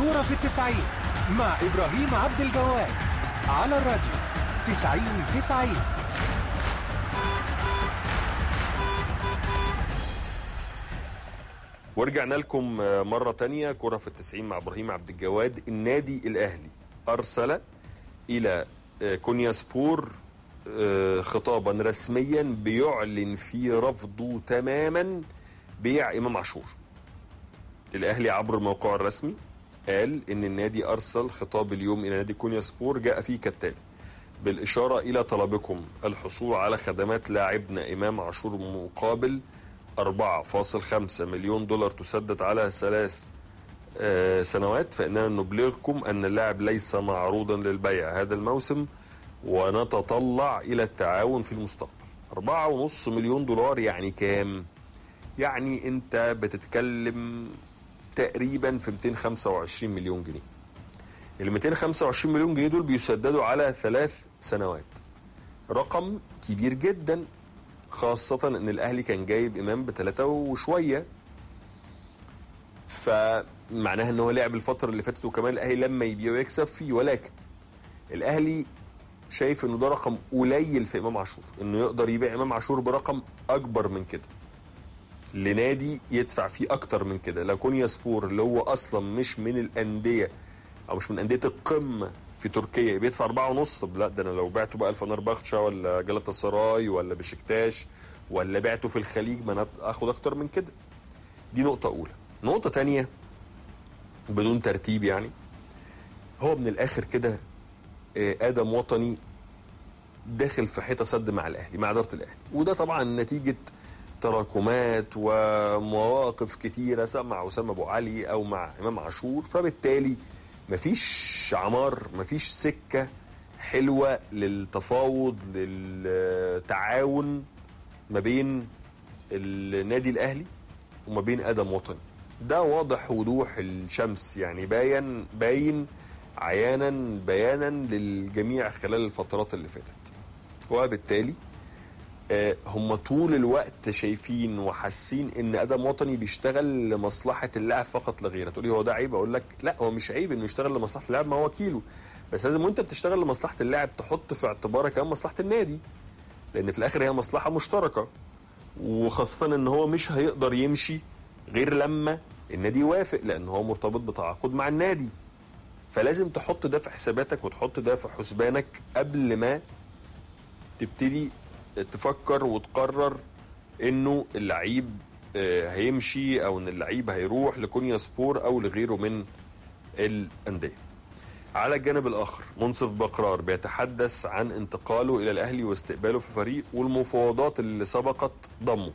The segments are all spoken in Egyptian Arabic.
كورة في التسعين مع إبراهيم عبد الجواد على الراديو تسعين تسعين ورجعنا لكم مرة تانية كرة في التسعين مع إبراهيم عبد الجواد النادي الأهلي أرسل إلى كونيا سبور خطابا رسميا بيعلن فيه رفضه تماما بيع إمام عاشور الأهلي عبر موقعه الرسمي قال إن النادي أرسل خطاب اليوم إلى نادي كونيا سبور جاء فيه كالتالي بالإشارة إلى طلبكم الحصول على خدمات لاعبنا إمام عاشور مقابل 4.5 مليون دولار تسدد على ثلاث آه سنوات فإننا نبلغكم أن اللاعب ليس معروضا للبيع هذا الموسم ونتطلع إلى التعاون في المستقبل 4.5 مليون دولار يعني كام؟ يعني أنت بتتكلم تقريبا في 225 مليون جنيه ال 225 مليون جنيه دول بيسددوا على ثلاث سنوات رقم كبير جدا خاصة ان الاهلي كان جايب امام بثلاثة وشوية فمعناها ان هو لعب الفترة اللي فاتت وكمان الاهلي لما يبيع ويكسب فيه ولكن الاهلي شايف انه ده رقم قليل في امام عاشور انه يقدر يبيع امام عاشور برقم اكبر من كده لنادي يدفع فيه اكتر من كده لو كونيا سبور اللي هو اصلا مش من الانديه او مش من انديه القمه في تركيا بيدفع أربعة ونص طب لا ده انا لو بعته بقى الفنربخشة ولا جلطة سراي ولا بشكتاش ولا بعته في الخليج ما انا اخد اكتر من كده دي نقطة أولى نقطة تانية بدون ترتيب يعني هو من الآخر كده آدم وطني داخل في حيطة سد مع الأهلي مع إدارة الأهلي وده طبعا نتيجة تراكمات ومواقف كتيرة سواء مع أسامة أبو علي أو مع إمام عاشور فبالتالي مفيش عمار مفيش سكة حلوة للتفاوض للتعاون ما بين النادي الأهلي وما بين آدم وطني ده واضح وضوح الشمس يعني باين باين عيانا بيانا للجميع خلال الفترات اللي فاتت وبالتالي هم طول الوقت شايفين وحاسين ان ادم وطني بيشتغل لمصلحه اللاعب فقط لا غير تقولي هو ده عيب اقول لك لا هو مش عيب انه يشتغل لمصلحه اللاعب ما هو وكيله بس لازم وانت بتشتغل لمصلحه اللاعب تحط في اعتبارك كمان مصلحه النادي لان في الاخر هي مصلحه مشتركه وخاصه ان هو مش هيقدر يمشي غير لما النادي يوافق لان هو مرتبط بتعاقد مع النادي فلازم تحط ده في حساباتك وتحط ده في حسبانك قبل ما تبتدي تفكر وتقرر انه اللعيب هيمشي او ان اللعيب هيروح لكونيا سبور او لغيره من الانديه. على الجانب الاخر منصف بقرار بيتحدث عن انتقاله الى الاهلي واستقباله في فريق والمفاوضات اللي سبقت ضمه.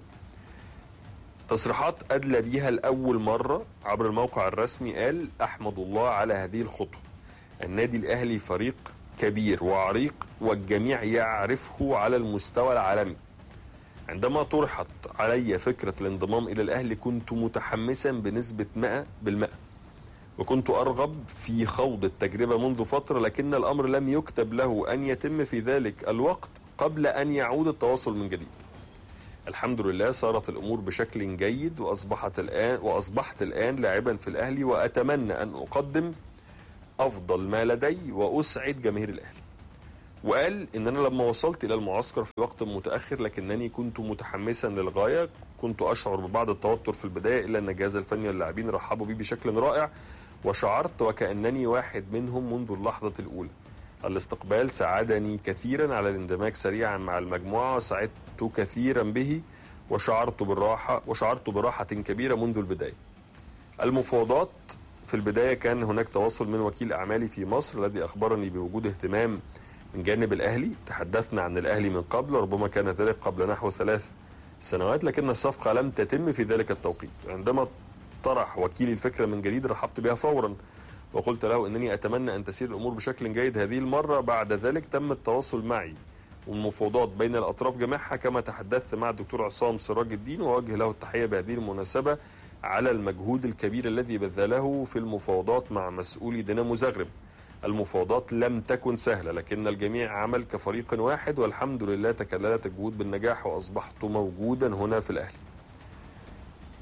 تصريحات ادلى بيها لاول مره عبر الموقع الرسمي قال احمد الله على هذه الخطوه. النادي الاهلي فريق كبير وعريق والجميع يعرفه على المستوى العالمي عندما طرحت علي فكرة الانضمام إلى الأهلي كنت متحمسا بنسبة 100 بالمئة وكنت أرغب في خوض التجربة منذ فترة لكن الأمر لم يكتب له أن يتم في ذلك الوقت قبل أن يعود التواصل من جديد الحمد لله صارت الأمور بشكل جيد وأصبحت الآن وأصبحت الآن لاعبا في الأهلي وأتمنى أن أقدم افضل ما لدي واسعد جماهير الاهلي وقال ان انا لما وصلت الى المعسكر في وقت متاخر لكنني كنت متحمسا للغايه كنت اشعر ببعض التوتر في البدايه الا ان الجهاز الفني واللاعبين رحبوا بي بشكل رائع وشعرت وكانني واحد منهم منذ اللحظه الاولى الاستقبال ساعدني كثيرا على الاندماج سريعا مع المجموعه وسعدت كثيرا به وشعرت بالراحه وشعرت براحه كبيره منذ البدايه المفاوضات في البداية كان هناك تواصل من وكيل أعمالي في مصر الذي أخبرني بوجود اهتمام من جانب الأهلي تحدثنا عن الأهلي من قبل ربما كان ذلك قبل نحو ثلاث سنوات لكن الصفقة لم تتم في ذلك التوقيت عندما طرح وكيلي الفكرة من جديد رحبت بها فورا وقلت له أنني أتمنى أن تسير الأمور بشكل جيد هذه المرة بعد ذلك تم التواصل معي والمفاوضات بين الأطراف جميعها كما تحدثت مع الدكتور عصام سراج الدين وأوجه له التحية بهذه المناسبة على المجهود الكبير الذي بذله في المفاوضات مع مسؤولي دينامو زغرب المفاوضات لم تكن سهلة لكن الجميع عمل كفريق واحد والحمد لله تكللت الجهود بالنجاح وأصبحت موجودا هنا في الأهلي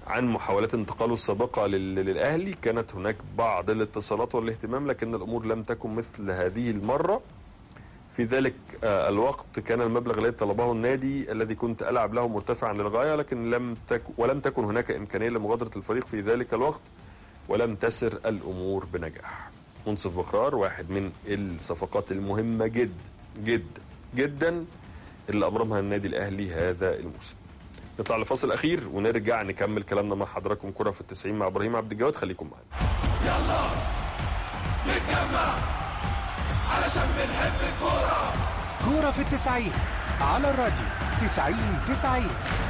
عن محاولات انتقاله السابقة لل- للأهلي كانت هناك بعض الاتصالات والاهتمام لكن الأمور لم تكن مثل هذه المرة في ذلك آه، الوقت كان المبلغ الذي طلبه النادي الذي كنت ألعب له مرتفعا للغاية لكن لم تك ولم تكن هناك إمكانية لمغادرة الفريق في ذلك الوقت ولم تسر الأمور بنجاح منصف بكرار واحد من الصفقات المهمة جدا جدا جدا اللي أبرمها النادي الأهلي هذا الموسم نطلع لفاصل أخير ونرجع نكمل كلامنا مع حضراتكم كرة في التسعين مع إبراهيم عبد الجواد خليكم معانا يلا نتجمع علشان بنحب الكورة كورة في التسعين على الراديو تسعين تسعين